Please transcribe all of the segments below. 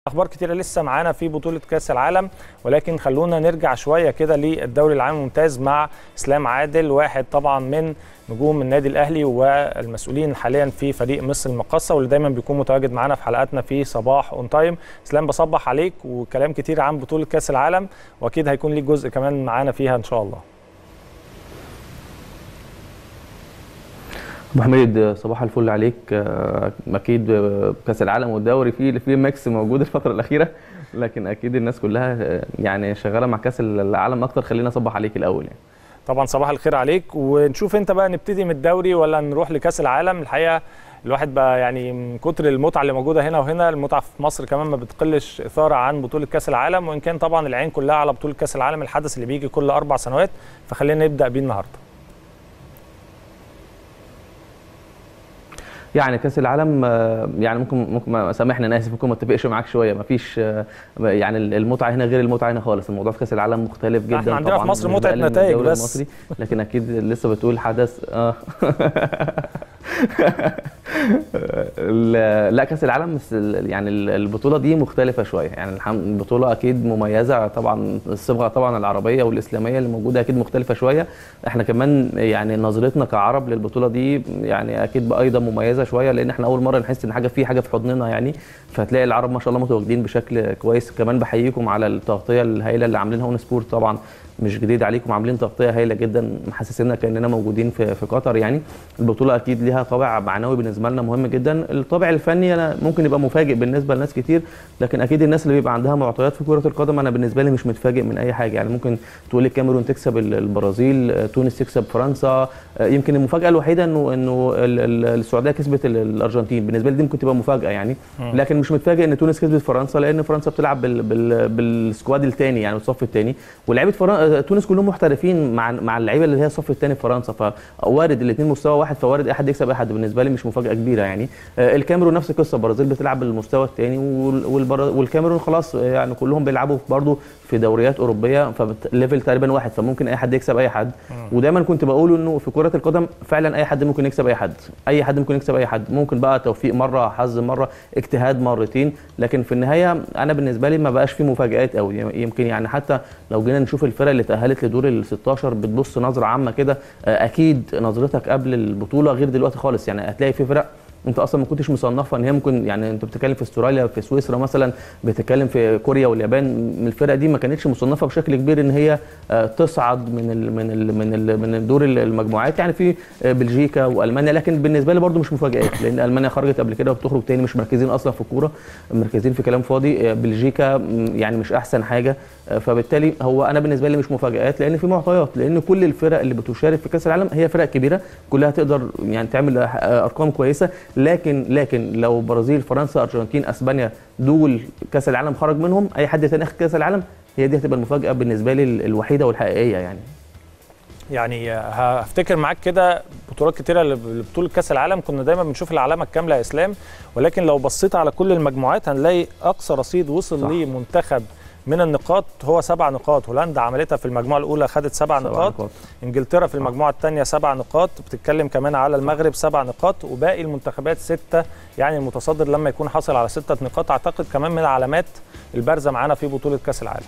اخبار كتيره لسه معانا في بطوله كاس العالم ولكن خلونا نرجع شويه كده للدوري العام الممتاز مع اسلام عادل واحد طبعا من نجوم النادي الاهلي والمسؤولين حاليا في فريق مصر المقاصه واللي دايما بيكون متواجد معانا في حلقاتنا في صباح اون تايم اسلام بصبح عليك وكلام كتير عن بطوله كاس العالم واكيد هيكون ليك جزء كمان معانا فيها ان شاء الله ابو حميد صباح الفل عليك اكيد كاس العالم والدوري في في ميكس موجود الفتره الاخيره لكن اكيد الناس كلها يعني شغاله مع كاس العالم اكتر خلينا اصبح عليك الاول يعني طبعا صباح الخير عليك ونشوف انت بقى نبتدي من الدوري ولا نروح لكاس العالم الحقيقه الواحد بقى يعني من كتر المتعه اللي موجوده هنا وهنا المتعه في مصر كمان ما بتقلش اثاره عن بطوله كاس العالم وان كان طبعا العين كلها على بطوله كاس العالم الحدث اللي بيجي كل اربع سنوات فخلينا نبدا بيه النهارده يعني كاس العالم يعني ممكن ممكن سامحني انا اسف ممكن ما اتفقش معاك شويه ما فيش يعني المتعه هنا غير المتعه هنا خالص الموضوع في كاس العالم مختلف جدا احنا عندنا في مصر متعه نتائج بس المصري لكن اكيد لسه بتقول حدث اه لا كاس العالم يعني البطوله دي مختلفه شويه يعني البطوله اكيد مميزه طبعا الصبغه طبعا العربيه والاسلاميه اللي موجوده اكيد مختلفه شويه احنا كمان يعني نظرتنا كعرب للبطوله دي يعني اكيد ايضا مميزه شويه لان احنا اول مره نحس ان حاجه في حاجه في حضننا يعني فهتلاقي العرب ما شاء الله متواجدين بشكل كويس كمان بحييكم على التغطيه الهائله اللي عاملينها اون سبورت طبعا مش جديد عليكم عاملين تغطيه هايله جدا محسسنا كاننا موجودين في في قطر يعني البطوله اكيد ليها طابع معنوي بالنسبه لنا مهم جدا الطابع الفني انا ممكن يبقى مفاجئ بالنسبه لناس كتير لكن اكيد الناس اللي بيبقى عندها معطيات في كره القدم انا بالنسبه لي مش متفاجئ من اي حاجه يعني ممكن تقول الكاميرون تكسب البرازيل تونس تكسب فرنسا يمكن المفاجاه الوحيده انه انه السعوديه كسبت الارجنتين بالنسبه لي دي ممكن تبقى مفاجاه يعني لكن مش متفاجئ ان تونس كسبت فرنسا لان فرنسا بتلعب بال بال بالسكواد الثاني يعني الصف الثاني ولاعيبه فرنسا تونس كلهم محترفين مع مع اللعيبه اللي هي الصف الثاني في فرنسا فوارد الاثنين مستوى واحد فوارد اي حد يكسب اي حد بالنسبه لي مش مفاجاه كبيره يعني الكاميرون نفس القصه البرازيل بتلعب بالمستوى الثاني والكاميرون خلاص يعني كلهم بيلعبوا برضه في دوريات اوروبيه فليفل تقريبا واحد فممكن اي حد يكسب اي حد ودايما كنت بقول انه في كره القدم فعلا اي حد ممكن يكسب اي حد اي حد ممكن يكسب اي حد ممكن بقى توفيق مره حظ مره اجتهاد مرتين لكن في النهايه انا بالنسبه لي ما بقاش في مفاجات قوي يمكن يعني حتى لو جينا نشوف الفرق اللي تاهلت لدور ال 16 بتبص نظره عامه كده اكيد نظرتك قبل البطوله غير دلوقتي خالص يعني هتلاقي في فرق انت اصلا ما كنتش مصنفه ان هي ممكن يعني انت بتتكلم في استراليا في سويسرا مثلا بتتكلم في كوريا واليابان الفرق دي ما كانتش مصنفه بشكل كبير ان هي تصعد من ال من ال من ال من دور المجموعات يعني في بلجيكا والمانيا لكن بالنسبه لي برده مش مفاجات لان المانيا خرجت قبل كده وبتخرج تاني مش مركزين اصلا في الكوره مركزين في كلام فاضي بلجيكا يعني مش احسن حاجه فبالتالي هو انا بالنسبه لي مش مفاجات لان في معطيات لان كل الفرق اللي بتشارك في كاس العالم هي فرق كبيره كلها تقدر يعني تعمل ارقام كويسه لكن لكن لو برازيل فرنسا ارجنتين اسبانيا دول كاس العالم خرج منهم اي حد تاني اخد كاس العالم هي دي هتبقى المفاجاه بالنسبه لي الوحيده والحقيقيه يعني يعني هفتكر معاك كده بطولات كتيره لبطوله كاس العالم كنا دايما بنشوف العلامه الكامله يا اسلام ولكن لو بصيت على كل المجموعات هنلاقي اقصى رصيد وصل لمنتخب من النقاط هو سبع نقاط هولندا عملتها في المجموعه الاولى خدت سبع, سبع نقاط. نقاط انجلترا في المجموعه الثانيه سبع نقاط بتتكلم كمان على المغرب سبع نقاط وباقي المنتخبات سته يعني المتصدر لما يكون حاصل على سته نقاط اعتقد كمان من العلامات البارزه معانا في بطوله كاس العالم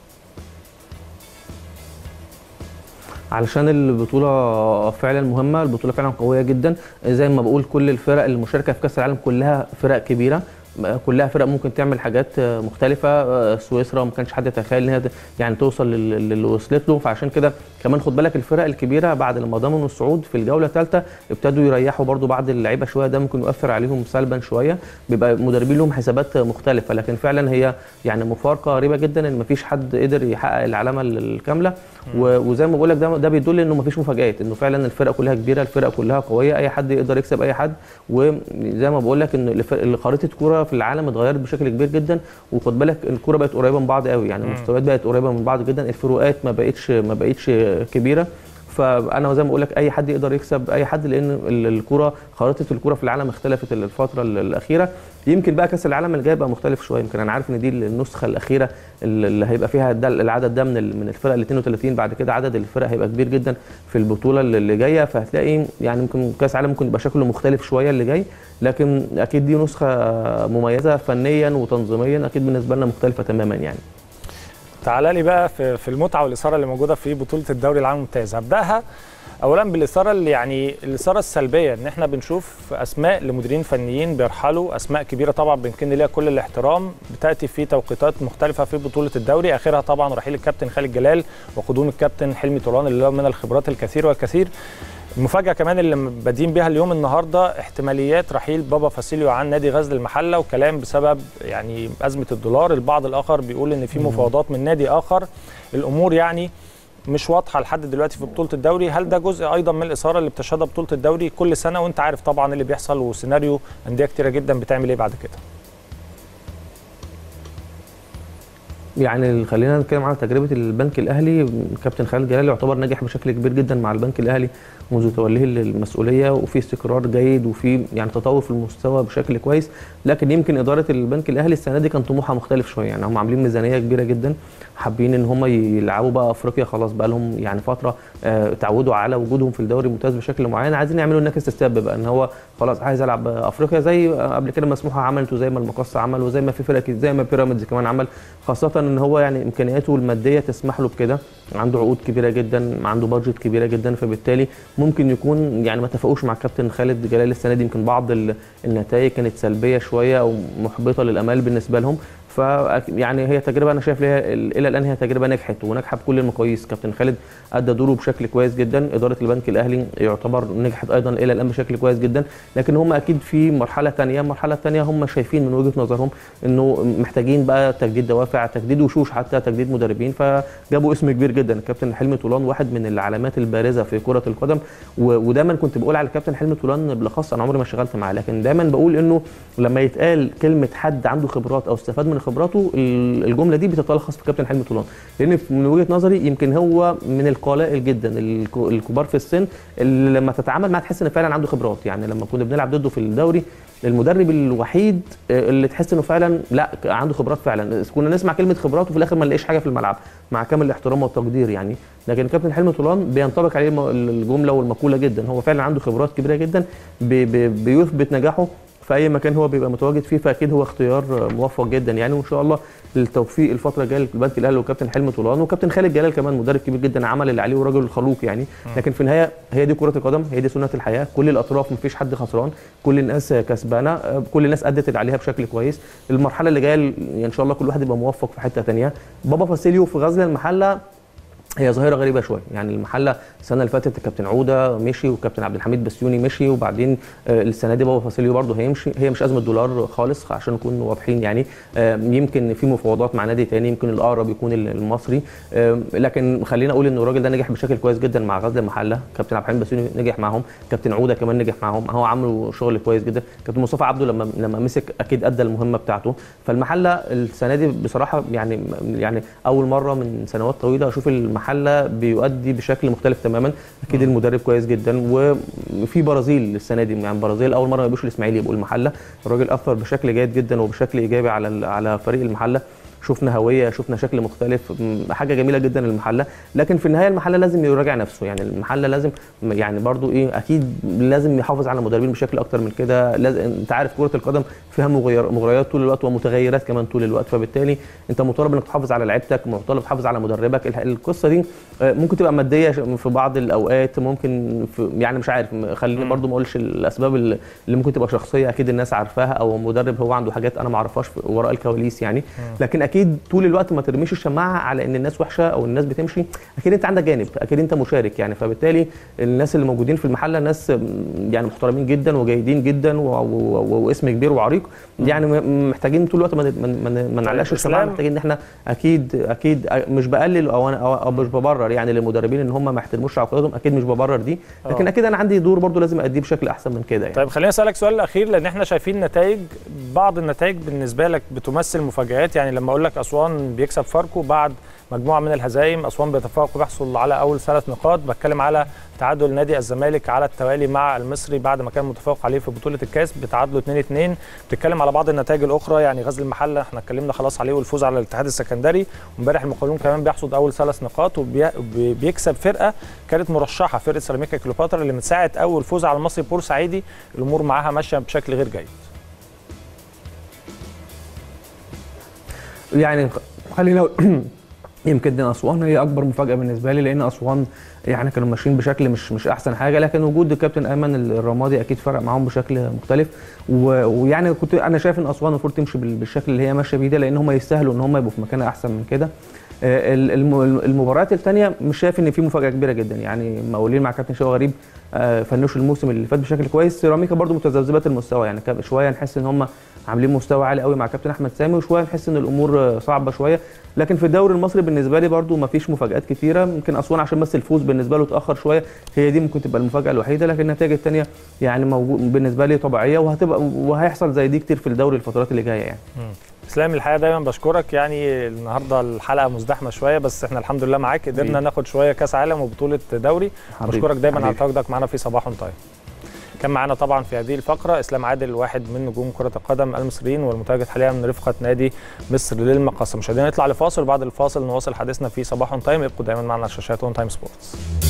علشان البطوله فعلا مهمه البطوله فعلا قويه جدا زي ما بقول كل الفرق المشاركه في كاس العالم كلها فرق كبيره كلها فرق ممكن تعمل حاجات مختلفه سويسرا ما كانش حد يتخيل ان هي يعني توصل للي وصلت له فعشان كده كمان خد بالك الفرق الكبيره بعد لما ضمنوا الصعود في الجوله الثالثه ابتدوا يريحوا برده بعض اللعيبه شويه ده ممكن يؤثر عليهم سلبا شويه بيبقى مدربين لهم حسابات مختلفه لكن فعلا هي يعني مفارقه غريبه جدا ان ما فيش حد قدر يحقق العلامه الكامله وزي ما بقول لك ده ده بيدل انه ما فيش مفاجات انه فعلا الفرق كلها كبيره الفرق كلها قويه اي حد يقدر يكسب اي حد وزي ما بقول لك ان خريطه كوره في العالم اتغيرت بشكل كبير جدا وخد بالك الكوره بقت قريبه من بعض قوي يعني المستويات بقت قريبه من بعض جدا الفروقات ما بقتش ما بقتش كبيره فانا زي ما بقول لك اي حد يقدر يكسب اي حد لان ال- الكره خريطه الكره في العالم اختلفت الفتره ال- الاخيره يمكن بقى كاس العالم اللي جاي بقى مختلف شويه يمكن انا عارف ان دي النسخه الاخيره اللي اللي هيبقى فيها ده العدد ده من ال- من الفرق ال 32 بعد كده عدد الفرق هيبقى كبير جدا في البطوله اللي اللي جايه فهتلاقي يعني ممكن كاس العالم ممكن يبقى شكله مختلف شويه اللي جاي لكن اكيد دي نسخه مميزه فنيا وتنظيميا اكيد بالنسبه لنا مختلفه تماما يعني تعالى لي بقى في في المتعه والاثاره اللي موجوده في بطوله الدوري العام الممتاز هبداها اولا بالاثاره اللي يعني الاثاره السلبيه ان احنا بنشوف اسماء لمديرين فنيين بيرحلوا اسماء كبيره طبعا بنكن ليها كل الاحترام بتاتي في توقيتات مختلفه في بطوله الدوري اخرها طبعا رحيل الكابتن خالد جلال وقدوم الكابتن حلمي طولان اللي له من الخبرات الكثير والكثير المفاجاه كمان اللي بادين بيها اليوم النهارده احتماليات رحيل بابا فاسيليو عن نادي غزل المحله وكلام بسبب يعني ازمه الدولار البعض الاخر بيقول ان في مفاوضات من نادي اخر الامور يعني مش واضحه لحد دلوقتي في بطوله الدوري هل ده جزء ايضا من الاثاره اللي بتشهدها بطوله الدوري كل سنه وانت عارف طبعا اللي بيحصل وسيناريو انديه كتيره جدا بتعمل ايه بعد كده يعني خلينا نتكلم على تجربه البنك الاهلي كابتن خالد جلال يعتبر ناجح بشكل كبير جدا مع البنك الاهلي منذ توليه المسؤوليه وفي استقرار جيد وفي يعني تطور في المستوى بشكل كويس لكن يمكن اداره البنك الاهلي السنه دي كان طموحها مختلف شويه يعني هم عاملين ميزانيه كبيره جدا حابين ان هم يلعبوا بقى افريقيا خلاص بقى لهم يعني فتره آه تعودوا على وجودهم في الدوري الممتاز بشكل معين عايزين يعملوا النكس ستيب بقى ان هو خلاص عايز العب افريقيا زي قبل كده ما سموحه عملت وزي ما المقصه عمل وزي ما في فرق زي ما بيراميدز كمان عمل خاصه ان هو يعني امكانياته الماديه تسمح له بكده عنده عقود كبيره جدا عنده بادجت كبيره جدا فبالتالي ممكن يكون يعني ما اتفقوش مع كابتن خالد جلال السنه دي يمكن بعض النتائج كانت سلبيه شويه او محبطه للامال بالنسبه لهم ف يعني هي تجربه انا شايف ليها الى الان هي تجربه نجحت وناجحه بكل المقاييس كابتن خالد ادى دوره بشكل كويس جدا اداره البنك الاهلي يعتبر نجحت ايضا الى الان بشكل كويس جدا لكن هم اكيد في مرحله ثانيه المرحله الثانيه هم شايفين من وجهه نظرهم انه محتاجين بقى تجديد دوافع تجديد وشوش حتى تجديد مدربين فجابوا اسم كبير جدا الكابتن حلمي طولان واحد من العلامات البارزه في كره القدم ودايما كنت بقول على الكابتن حلمي طولان بالاخص انا عمري ما اشتغلت معاه لكن دايما بقول انه لما يتقال كلمه حد عنده خبرات او استفاد من خبراته الجمله دي بتتلخص في كابتن حلمي طولان لان من وجهه نظري يمكن هو من القلائل جدا الكبار في السن اللي لما تتعامل معاه تحس ان فعلا عنده خبرات يعني لما كنا بنلعب ضده في الدوري المدرب الوحيد اللي تحس انه فعلا لا عنده خبرات فعلا كنا نسمع كلمه خبرات وفي الاخر ما نلاقيش حاجه في الملعب مع كامل الاحترام والتقدير يعني لكن كابتن حلمي طولان بينطبق عليه الجمله والمقوله جدا هو فعلا عنده خبرات كبيره جدا بي بي بيثبت نجاحه في اي مكان هو بيبقى متواجد فيه فاكيد هو اختيار موفق جدا يعني وان شاء الله التوفيق الفتره الجايه للبنك الاهلي وكابتن حلمي طولان وكابتن خالد جلال كمان مدرب كبير جدا عمل اللي عليه وراجل خلوق يعني لكن في النهايه هي دي كره القدم هي دي سنه الحياه كل الاطراف مفيش حد خسران كل الناس كسبانه كل الناس ادت اللي عليها بشكل كويس المرحله اللي جايه يعني ان شاء الله كل واحد يبقى موفق في حته ثانيه بابا فاسيليو في غزل المحله هي ظاهره غريبه شويه يعني المحله السنه اللي فاتت الكابتن عوده مشي والكابتن عبد الحميد بسيوني مشي وبعدين السنه دي بابا فاسيليو برده هيمشي هي مش ازمه دولار خالص عشان نكون واضحين يعني يمكن في مفاوضات مع نادي تاني يمكن الاقرب يكون المصري لكن خلينا اقول ان الراجل ده نجح بشكل كويس جدا مع غزل المحله كابتن عبد الحميد بسيوني نجح معاهم كابتن عوده كمان نجح معاهم هو عملوا شغل كويس جدا كابتن مصطفى عبده لما لما مسك اكيد ادى المهمه بتاعته فالمحله السنه دي بصراحه يعني يعني اول مره من سنوات طويله اشوف المحله بيؤدي بشكل مختلف تماما اكيد المدرب كويس جدا وفي برازيل السنه دي يعني برازيل اول مره ما يبقوش الاسماعيلي يبقوا المحله الراجل اثر بشكل جيد جدا وبشكل ايجابي على على فريق المحله شفنا هويه شفنا شكل مختلف حاجه جميله جدا المحله لكن في النهايه المحله لازم يراجع نفسه يعني المحله لازم يعني برضو ايه اكيد لازم يحافظ على المدربين بشكل اكتر من كده لازم انت عارف كره القدم فيها مغير مغريات طول الوقت ومتغيرات كمان طول الوقت فبالتالي انت مطالب انك تحافظ على لعيبتك مطالب تحافظ على مدربك القصه دي ممكن تبقى ماديه في بعض الاوقات ممكن في يعني مش عارف خليني برضو ما اقولش الاسباب اللي ممكن تبقى شخصيه اكيد الناس عارفاها او مدرب هو عنده حاجات انا ما اعرفهاش وراء الكواليس يعني لكن اكيد طول الوقت ما ترميش الشماعه على ان الناس وحشه او الناس بتمشي اكيد انت عندك جانب اكيد انت مشارك يعني فبالتالي الناس اللي موجودين في المحله ناس يعني محترمين جدا وجيدين جدا واسم كبير وعريق يعني محتاجين طول الوقت ما نعلقش الشماعه محتاجين ان احنا اكيد اكيد مش بقلل او انا أو مش ببرر يعني للمدربين ان هم ما يحترموش عقليتهم اكيد مش ببرر دي لكن اكيد انا عندي دور برضو لازم اديه بشكل احسن من كده يعني طيب خليني اسالك سؤال الاخير لان احنا شايفين نتائج بعض النتائج بالنسبه لك بتمثل مفاجات يعني لما اقول بقول لك اسوان بيكسب فاركو بعد مجموعه من الهزائم اسوان بيتفوق وبيحصل على اول ثلاث نقاط بتكلم على تعادل نادي الزمالك على التوالي مع المصري بعد ما كان متفوق عليه في بطوله الكاس بتعادلوا 2 2 بتتكلم على بعض النتائج الاخرى يعني غزل المحله احنا اتكلمنا خلاص عليه والفوز على الاتحاد السكندري وامبارح المقاولون كمان بيحصد اول ثلاث نقاط وبيكسب فرقه كانت مرشحه فرقه سيراميكا كليوباترا اللي من ساعه اول فوز على المصري بورسعيدي الامور معاها ماشيه بشكل غير جيد يعني خلينا يمكن اسوان هي اكبر مفاجاه بالنسبه لي لان اسوان يعني كانوا ماشيين بشكل مش مش احسن حاجه لكن وجود الكابتن ايمن الرمادي اكيد فرق معاهم بشكل مختلف ويعني كنت انا شايف ان اسوان المفروض تمشي بالشكل اللي هي ماشيه بيه ده لان هم يستاهلوا ان هم يبقوا في مكان احسن من كده المباريات الثانيه مش شايف ان في مفاجاه كبيره جدا يعني مقاولين مع كابتن شوقي غريب فنشوا الموسم اللي فات بشكل كويس سيراميكا برضو متذبذبات المستوى يعني شويه نحس ان هم عاملين مستوى عالي قوي مع كابتن احمد سامي وشويه نحس ان الامور صعبه شويه لكن في الدوري المصري بالنسبه لي برضو ما فيش مفاجات كتيره يمكن اسوان عشان بس الفوز بالنسبه له اتاخر شويه هي دي ممكن تبقى المفاجاه الوحيده لكن النتائج الثانيه يعني موجود بالنسبه لي طبيعيه وهتبقى وهيحصل زي دي كتير في الدوري الفترات اللي جايه يعني اسلام الحقيقه دايما بشكرك يعني النهارده الحلقه مزدحمه شويه بس احنا الحمد لله معاك قدرنا ناخد شويه كاس عالم وبطوله دوري بشكرك دايما على تواجدك معانا في صباح طيب كان معانا طبعا في هذه الفقره اسلام عادل واحد من نجوم كره القدم المصريين والمتواجد حاليا من رفقه نادي مصر للمقاصه مشاهدينا نطلع لفاصل بعد الفاصل نواصل حديثنا في صباح تايم ابقوا دايما معنا على شاشات اون تايم سبورتس